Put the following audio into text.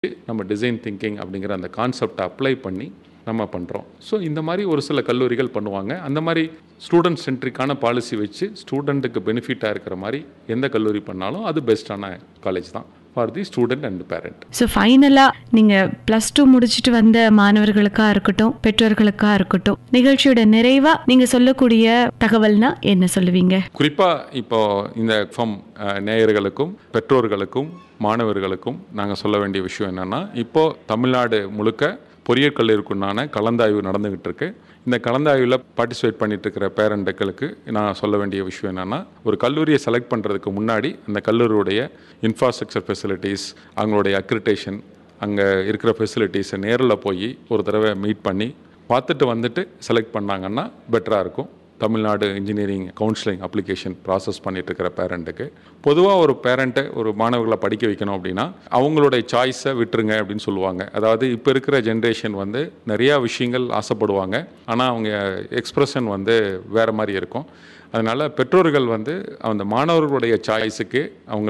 நம்ம design thinking அப்படிங்கிற அந்த கான்செப்டை அப்ளை பண்ணி நம்ம பண்ணுறோம் ஸோ இந்த மாதிரி ஒரு சில கல்லூரிகள் பண்ணுவாங்க அந்த மாதிரி ஸ்டூடெண்ட் சென்ட்ரிக்கான பாலிசி வச்சு ஸ்டூடெண்ட்டுக்கு பெனிஃபிட்டாக இருக்கிற மாதிரி எந்த கல்லூரி பண்ணாலும் அது பெஸ்ட்டான காலேஜ் தான் for the student and parent so ஃபைனலாக நீங்கள் ப்ளஸ் டூ முடிச்சுட்டு வந்த மாணவர்களுக்கா இருக்கட்டும் பெற்றோர்களுக்கா இருக்கட்டும் நிகழ்ச்சியோட நிறைவாக நீங்கள் சொல்லக்கூடிய தகவல்னா என்ன சொல்லுவீங்க குறிப்பாக இப்போ இந்த ஃபார்ம் நேயர்களுக்கும் பெற்றோர்களுக்கும் மாணவர்களுக்கும் நாங்கள் சொல்ல வேண்டிய விஷயம் என்னென்னா இப்போது தமிழ்நாடு முழுக்க பொறியியல் கல்லூரிக்குண்டான கலந்தாய்வு நடந்துகிட்டு இருக்கு இந்த கலந்தாய்வில் பார்ட்டிசிபேட் பண்ணிட்டு இருக்கிற பேரண்ட்டுகளுக்கு நான் சொல்ல வேண்டிய விஷயம் என்னென்னா ஒரு கல்லூரியை செலக்ட் பண்ணுறதுக்கு முன்னாடி அந்த கல்லூரியுடைய இன்ஃப்ராஸ்ட்ரக்சர் ஃபெசிலிட்டிஸ் அவங்களுடைய அக்ரிட்டேஷன் அங்கே இருக்கிற ஃபெசிலிட்டிஸை நேரில் போய் ஒரு தடவை மீட் பண்ணி பார்த்துட்டு வந்துட்டு செலக்ட் பண்ணாங்கன்னா பெட்டராக இருக்கும் Tamil Nadu engineering counselling application process பண்ணிட்டு இருக்கிற பேரண்ட்டுக்கு பொதுவாக ஒரு பேரண்ட்டை ஒரு மாணவர்களை படிக்க வைக்கணும் அப்படின்னா அவங்களுடைய சாய்ஸை விட்டுருங்க அப்படின்னு சொல்லுவாங்க அதாவது இப்போ இருக்கிற ஜென்ரேஷன் வந்து நிறையா விஷயங்கள் ஆசைப்படுவாங்க ஆனால் அவங்க எக்ஸ்ப்ரெஷன் வந்து வேறு மாதிரி இருக்கும் அதனால் பெற்றோர்கள் வந்து அந்த மாணவர்களுடைய சாய்ஸுக்கு அவங்க